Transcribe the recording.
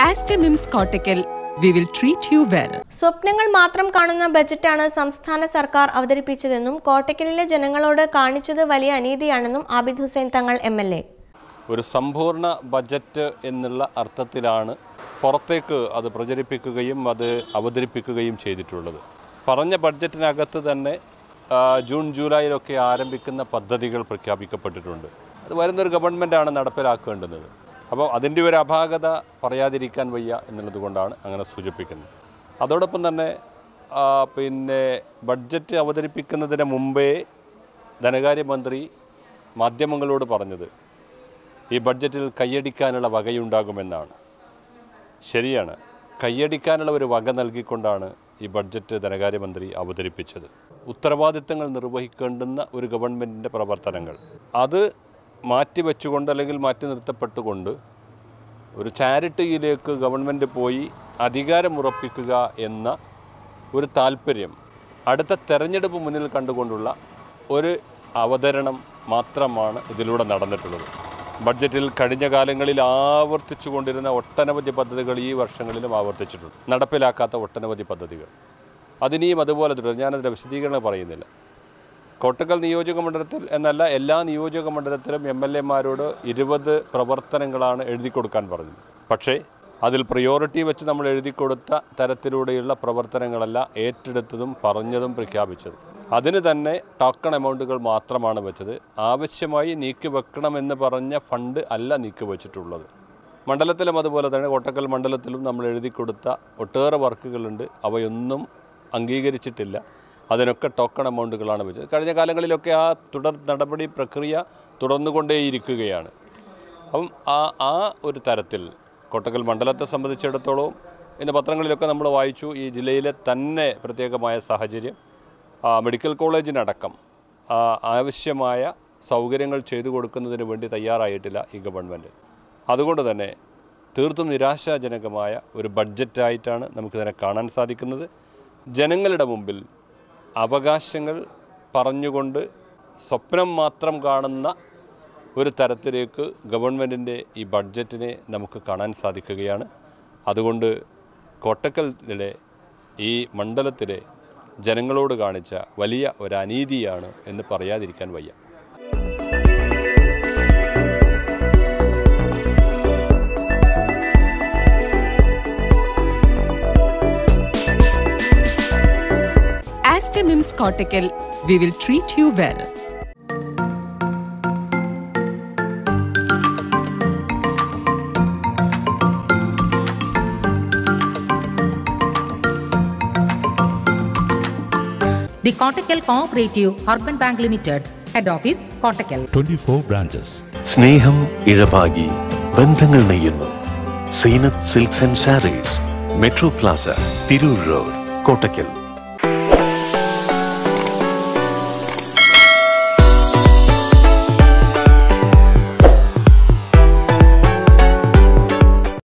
Aster MIMS Kottakkal we will treat you well സ്വപ്നങ്ങൾ മാത്രം കാണുന്ന ബജറ്റാണ് സംസ്ഥാന സർക്കാർ അവതരിപ്പിച്ചതെന്നും കോട്ടക്കലിലെ ജനങ്ങളോട് കാണിച്ചത് വലിയ അനീതിയാണെന്നും ആബിദ് ഹുസൈൻ തങ്ങൾ എം എൽ എ ഒരു സമ്പൂർണ്ണ ബജറ്റ് എന്നുള്ള അർത്ഥത്തിലാണ് പുറത്തേക്ക് അത് പ്രചരിപ്പിക്കുകയും അത് അവതരിപ്പിക്കുകയും ചെയ്തിട്ടുള്ളത് പറഞ്ഞ ബഡ്ജറ്റിനകത്ത് തന്നെ ആ, ജൂൺ ജൂലൈയിലൊക്കെ ആരംഭിക്കുന്ന പദ്ധതികൾ പ്രഖ്യാപിക്കപ്പെട്ടിട്ടുണ്ട് അത് വരുന്നൊരു ഗവൺമെൻറ്റാണ് നടപ്പിലാക്കേണ്ടുന്നത് അപ്പോൾ അതിൻ്റെ ഒരു അപാകത പറയാതിരിക്കാൻ വയ്യ എന്നുള്ളത് കൊണ്ടാണ് അങ്ങനെ സൂചിപ്പിക്കുന്നത് അതോടൊപ്പം തന്നെ ആ, പിന്നെ ബഡ്ജറ്റ് അവതരിപ്പിക്കുന്നതിന് മുമ്പേ ധനകാര്യമന്ത്രി മാധ്യമങ്ങളോട് പറഞ്ഞത് ഈ ബഡ്ജറ്റിൽ കൈയടിക്കാനുള്ള വകയുണ്ടാകുമെന്നാണ് ശരിയാണ് കൈയടിക്കാനുള്ള ഒരു വക നൽകിക്കൊണ്ടാണ് ഈ ബഡ്ജറ്റ് ധനകാര്യമന്ത്രി അവതരിപ്പിച്ചത് ഉത്തരവാദിത്തങ്ങൾ നിർവഹിക്കേണ്ടുന്ന ഒരു ഗവൺമെൻറ്റിൻ്റെ പ്രവർത്തനങ്ങൾ അത് മാറ്റിവെച്ചുകൊണ്ട് അല്ലെങ്കിൽ മാറ്റി നിർത്തപ്പെട്ടുകൊണ്ട് ഒരു ചാരിറ്റിയിലേക്ക് ഗവൺമെൻറ് പോയി അധികാരമുറപ്പിക്കുക എന്ന ഒരു താല്പര്യം അടുത്ത തെരഞ്ഞെടുപ്പ് മുന്നിൽ കണ്ടുകൊണ്ടുള്ള ഒരു അവതരണം മാത്രമാണ് ഇതിലൂടെ നടന്നിട്ടുള്ളത് ബഡ്ജറ്റിൽ കഴിഞ്ഞ കാലങ്ങളിൽ ആവർത്തിച്ചു കൊണ്ടിരുന്ന ഒട്ടനവധി പദ്ധതികൾ ഈ വർഷങ്ങളിലും ആവർത്തിച്ചിട്ടുണ്ട് നടപ്പിലാക്കാത്ത ഒട്ടനവധി പദ്ധതികൾ അതിനെയും അതുപോലെ തുടരും ഞാനതിൻ്റെ വിശദീകരണം പറയുന്നില്ല കോട്ടക്കൽ നിയോജക മണ്ഡലത്തിൽ എന്നല്ല എല്ലാ നിയോജക മണ്ഡലത്തിലും എം എൽ എമാരോട് ഇരുപത് പ്രവർത്തനങ്ങളാണ് എഴുതി കൊടുക്കാൻ പറഞ്ഞത് പക്ഷേ അതിൽ പ്രയോറിറ്റി വെച്ച് നമ്മൾ എഴുതി കൊടുത്ത തരത്തിലൂടെയുള്ള പ്രവർത്തനങ്ങളല്ല ഏറ്റെടുത്തതും പറഞ്ഞതും പ്രഖ്യാപിച്ചത് അതിന് തന്നെ ടോക്കൺ എമൗണ്ടുകൾ മാത്രമാണ് വെച്ചത് ആവശ്യമായി നീക്കിവെക്കണമെന്ന് പറഞ്ഞ ഫണ്ട് അല്ല നീക്കിവെച്ചിട്ടുള്ളത് മണ്ഡലത്തിലും അതുപോലെ തന്നെ കോട്ടക്കൽ മണ്ഡലത്തിലും നമ്മൾ എഴുതി കൊടുത്ത ഒട്ടേറെ വർക്കുകളുണ്ട് അവയൊന്നും അംഗീകരിച്ചിട്ടില്ല അതിനൊക്കെ ടോക്കൺ എമൗണ്ടുകളാണ് വെച്ചത് കഴിഞ്ഞ കാലങ്ങളിലൊക്കെ ആ തുടർ നടപടി പ്രക്രിയ തുടർന്നുകൊണ്ടേയിരിക്കുകയാണ് അപ്പം ആ ആ ഒരു തരത്തിൽ കോട്ടക്കൽ മണ്ഡലത്തെ സംബന്ധിച്ചിടത്തോളം ഇന്ന് പത്രങ്ങളിലൊക്കെ നമ്മൾ വായിച്ചു ഈ ജില്ലയിലെ തന്നെ പ്രത്യേകമായ സാഹചര്യം ആ, മെഡിക്കൽ കോളേജിനടക്കം ആ, ആവശ്യമായ സൗകര്യങ്ങൾ ചെയ്തു കൊടുക്കുന്നതിന് വേണ്ടി തയ്യാറായിട്ടില്ല ഈ ഗവൺമെൻറ് അതുകൊണ്ട് തന്നെ തീർത്തും നിരാശാജനകമായ ഒരു ബഡ്ജറ്റായിട്ടാണ് നമുക്കിതിനെ കാണാൻ സാധിക്കുന്നത് ജനങ്ങളുടെ മുമ്പിൽ അവകാശങ്ങൾ പറഞ്ഞുകൊണ്ട് സ്വപ്നം മാത്രം കാണുന്ന ഒരു തരത്തിലേക്ക് ഗവൺമെൻറ്റിൻ്റെ ഈ ബഡ്ജറ്റിനെ നമുക്ക് കാണാൻ സാധിക്കുകയാണ് അതുകൊണ്ട് കോട്ടക്കലിലെ ഈ മണ്ഡലത്തിലെ ജനങ്ങളോട് കാണിച്ച വലിയ ഒരു അനീതിയാണ് എന്ന് പറയാതിരിക്കാൻ വയ്യ Aster MIMS Kottakkal we will treat you well The Kottakkal Cooperative Urban Bank Limited, Head Office, Kottakkal. 24 branches. സ്നേഹം ഇഴപാകി ബന്ധങ്ങൾ നെയ്യുന്നു Zeenath silks and sarees metro plaza Tirur road Kottakkal